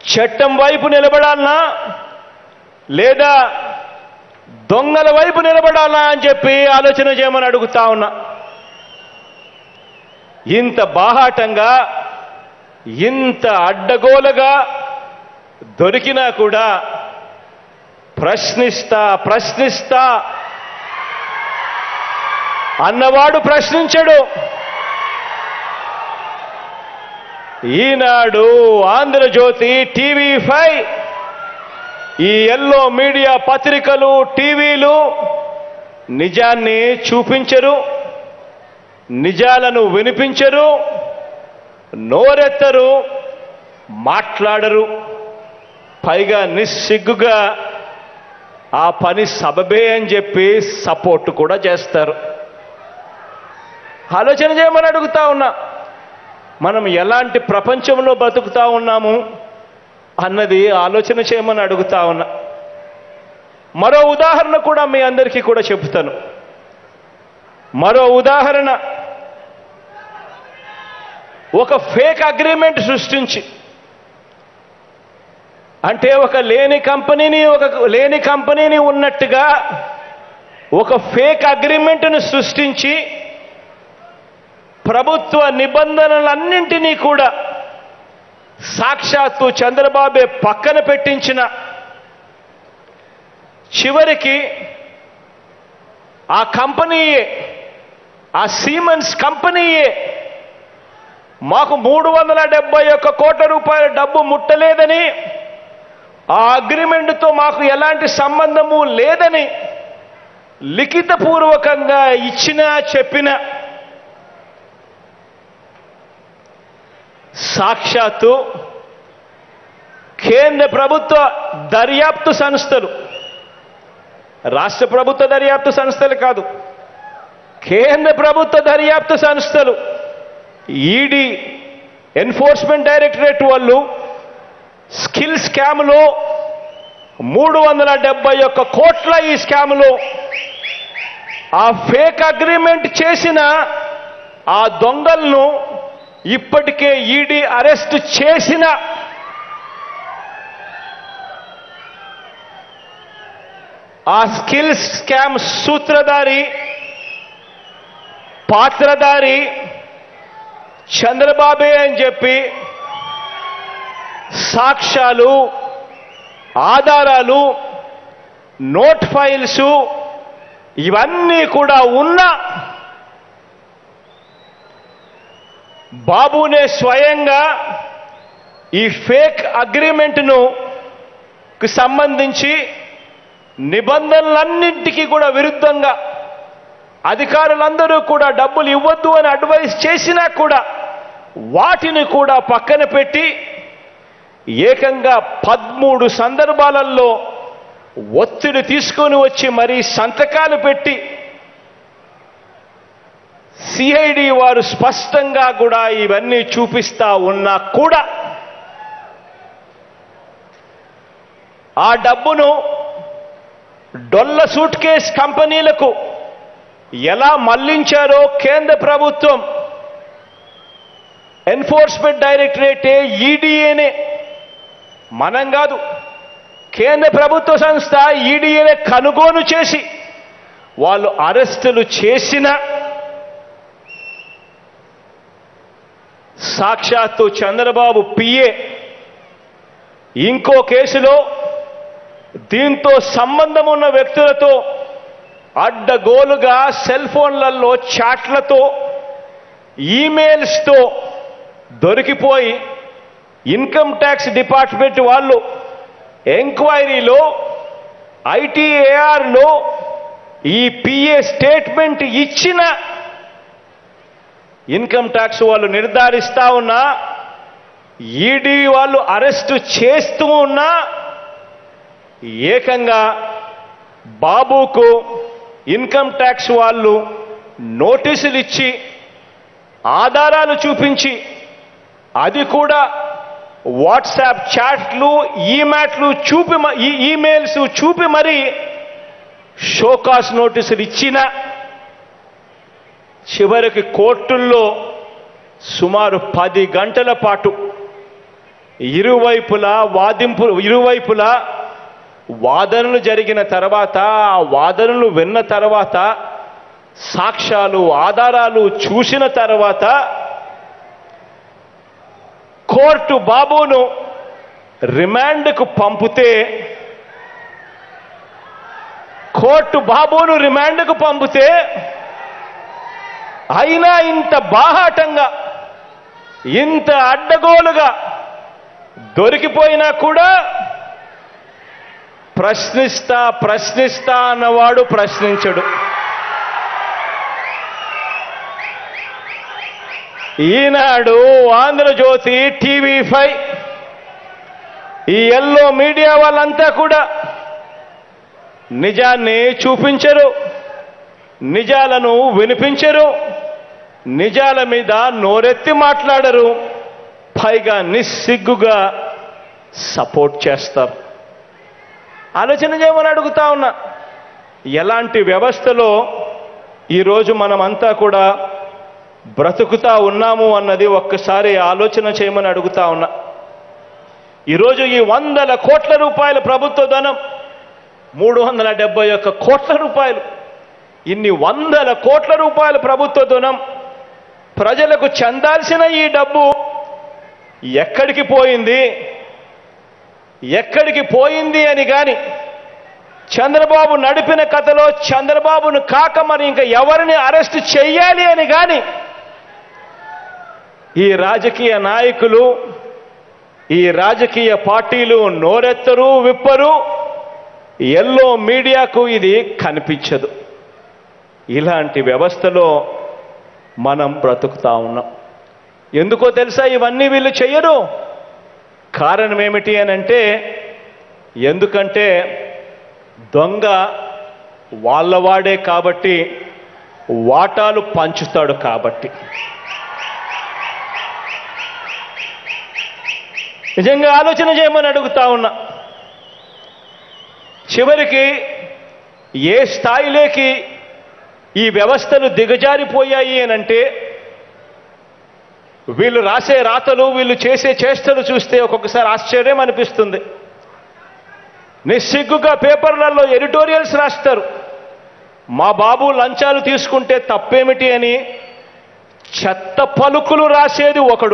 చట్టం వైపు నిలబడాలనా లేదా దొంగల వైపు నిలబడాలా అని చెప్పి ఆలోచన చేయమని అడుగుతా ఉన్నా ఇంత బాహాటంగా ఇంత అడ్డగోలుగా దొరికినా కూడా ప్రశ్నిస్తా ప్రశ్నిస్తా అన్నవాడు ప్రశ్నించడు ఈనాడు ఆంధ్రజ్యోతి టీవీ ఫైవ్ ఈ ఎల్లో మీడియా పత్రికలు టీవీలు నిజాన్ని చూపించరు నిజాలను వినిపించరు నోరెత్తరు మాట్లాడరు పైగా నిస్సిగ్గుగా ఆ పని సబబే అని చెప్పి సపోర్ట్ కూడా చేస్తారు ఆలోచన చేయమని అడుగుతా ఉన్నా మనం ఎలాంటి ప్రపంచంలో బతుకుతా ఉన్నాము అన్నది ఆలోచన చేయమని అడుగుతా ఉన్నా మరో ఉదాహరణ కూడా మీ అందరికీ కూడా చెబుతాను మరో ఉదాహరణ ఒక ఫేక్ అగ్రిమెంట్ సృష్టించి అంటే ఒక లేని కంపెనీని ఒక లేని కంపెనీని ఉన్నట్టుగా ఒక ఫేక్ అగ్రిమెంట్ను సృష్టించి ప్రభుత్వ నిబంధనలన్నింటినీ కూడా సాక్షాత్తు చంద్రబాబే పక్కన పెట్టించిన చివరికి ఆ కంపెనీయే ఆ సీమన్స్ కంపెనీయే మాకు మూడు వందల డెబ్బై ఒక్క కోట్ల రూపాయల డబ్బు ముట్టలేదని ఆ అగ్రిమెంట్తో మాకు ఎలాంటి సంబంధము లేదని లిఖితపూర్వకంగా ఇచ్చినా చెప్పిన సాక్షాత్తు కేంద్ర ప్రభుత్వ దర్యాప్తు సంస్థలు రాష్ట్ర ప్రభుత్వ దర్యాప్తు సంస్థలు కాదు కేంద్ర ప్రభుత్వ దర్యాప్తు సంస్థలు ఈడీ ఎన్ఫోర్స్మెంట్ డైరెక్టరేట్ వాళ్ళు స్కిల్ స్కామ్లో మూడు వందల డెబ్బై ఒక్క కోట్ల ఈ స్కామ్లో ఆ ఫేక్ అగ్రిమెంట్ చేసిన ఆ దొంగలను ఇప్పటికే ఈడీ అరెస్ట్ చేసిన ఆ స్కిల్ స్కామ్ సూత్రధారి పాత్రధారి చంద్రబాబే అని చెప్పి సాక్ష్యాలు ఆధారాలు నోట్ ఫైల్స్ ఇవన్నీ కూడా ఉన్న బాబునే స్వయంగా ఈ ఫేక్ అగ్రిమెంట్ను కు సంబంధించి నిబంధనలన్నింటికీ కూడా విరుద్ధంగా అధికారులందరూ కూడా డబ్బులు ఇవ్వద్దు అని అడ్వైస్ చేసినా కూడా వాటిని కూడా పక్కన పెట్టి ఏకంగా పదమూడు సందర్భాలలో ఒత్తిడి తీసుకొని వచ్చి మరీ సంతకాలు పెట్టి సిఐడి వారు స్పష్టంగా కూడా ఇవన్నీ చూపిస్తా ఉన్నా కూడా ఆ డబ్బును డొల్ల సూట్ కేస్ కంపెనీలకు ఎలా మళ్లించారో కేంద్ర ప్రభుత్వం ఎన్ఫోర్స్మెంట్ డైరెక్టరేటే ఈడీఏనే మనం కాదు కేంద్ర ప్రభుత్వ సంస్థ ఈడీఏనే కనుగోలు చేసి వాళ్ళు అరెస్టులు చేసిన సాక్షాత్తు చంద్రబాబు పిఏ ఇంకో కేసులో దీంతో సంబంధం ఉన్న వ్యక్తులతో అడ్డగోలుగా సెల్ ఫోన్లలో చాట్లతో ఈమెయిల్స్తో దొరికిపోయి ఇన్కమ్ ట్యాక్స్ డిపార్ట్మెంట్ వాళ్ళు ఎంక్వైరీలో ఐటీఏఆర్లో ఈ పిఏ స్టేట్మెంట్ ఇచ్చిన ఇన్కమ్ ట్యాక్స్ వాళ్ళు నిర్ధారిస్తా ఉన్నా ఈడీ వాళ్ళు అరెస్టు చేస్తూ ఉన్నా ఏకంగా బాబుకు ఇన్కమ్ ట్యాక్స్ వాళ్ళు నోటీసులు ఇచ్చి ఆధారాలు చూపించి అది కూడా వాట్సాప్ చాట్లు ఈమాట్లు చూపి మ- ఈ ఈమెయిల్స్ చూపి మరి షోకాస్ నోటీసులు ఇచ్చిన చివరికి కోర్టుల్లో సుమారు పది గంటల పాటు ఇరువైపులా వాదింపు ఇరువైపులా వాదనలు జరిగిన తర్వాత ఆ వాదనలు విన్న తర్వాత సాక్ష్యాలు ఆధారాలు చూసిన తర్వాత కోర్టు బాబును రిమాండ్కు పంపితే కోర్టు బాబును రిమాండ్కు పంపితే అయినా ఇంత బాహాటంగా ఇంత అడ్డగోలుగా దొరికిపోయినా కూడా ప్రశ్నిస్తా ప్రశ్నిస్తా అన్నవాడు ప్రశ్నించడు ఈనాడు ఆంధ్రజ్యోతి టీవీ ఫైవ్ ఈ ఎల్లో మీడియా వాళ్ళంతా కూడా నిజాన్ని చూపించరు నిజాలను వినిపించరు నిజాల మీద నోరెత్తి మాట్లాడరు పైగా నిస్సిగ్గుగా సపోర్ట్ చేస్తారు ఆలోచన చేయమని అడుగుతా ఉన్నా ఎలాంటి వ్యవస్థలో ఈరోజు మనమంతా కూడా బ్రతుకుతా ఉన్నాము అన్నది ఒక్కసారి ఆలోచన చేయమని అడుగుతా ఉన్నా ఈరోజు ఈ వందల కోట్ల రూపాయల ప్రభుత్వ ధనం మూడు వందల డెబ్బై ఒక్క కోట్ల రూపాయలు ఇన్ని వందల కోట్ల రూపాయల ప్రభుత్వ ధనం ప్రజలకు చెందాల్సిన ఈ డబ్బు ఎక్కడికి పోయింది ఎక్కడికి పోయింది అని గాని చంద్రబాబు నడిపిన కథలో చంద్రబాబును కాక మరి ఇంకా ఎవరిని అరెస్ట్ చెయ్యాలి అని గాని ఈ రాజకీయ నాయకులు ఈ రాజకీయ పార్టీలు నోరెత్తరు విప్పరు ఎల్లో మీడియాకు ఇది కనిపించదు ఇలాంటి వ్యవస్థలో మనం బ్రతుకుతా ఉన్నాం ఎందుకో తెలుసా ఇవన్నీ వీళ్ళు చెయ్యరు కారణం ఏమిటి అని అంటే ఎందుకంటే దొంగ వాళ్ళవాడే కాబట్టి వాటాలు పంచుతాడు కాబట్టి నిజంగా ఆలోచన చేయమని అడుగుతా ఉన్నా చివరికి ఏ స్థాయిలోకి ఈ వ్యవస్థలు దిగజారిపోయాయి అనంటే వీళ్ళు రాసే రాతలు వీళ్ళు చేసే చేష్టలు చూస్తే ఒక్కొక్కసారి ఆశ్చర్యం అనిపిస్తుంది నిస్సిగ్గుగా పేపర్లలో ఎడిటోరియల్స్ రాస్తారు మా బాబు లంచాలు తీసుకుంటే తప్పేమిటి అని చెత్త పలుకులు రాసేది ఒకడు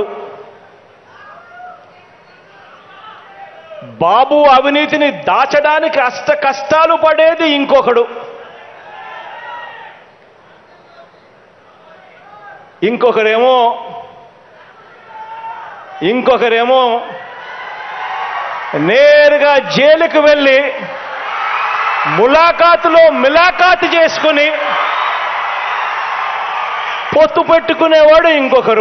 బాబు అవినీతిని దాచడానికి అష్ట కష్టాలు పడేది ఇంకొకడు ఇంకొకరేమో ఇంకొకరేమో నేరుగా జైలుకు వెళ్ళి ములాఖాతులో మిలాఖాతు చేసుకుని పొత్తు పెట్టుకునేవాడు ఇంకొకరు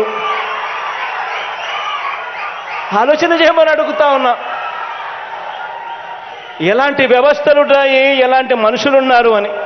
ఆలోచన చేయమని అడుగుతా ఉన్నా ఎలాంటి వ్యవస్థలున్నాయి ఎలాంటి మనుషులున్నారు అని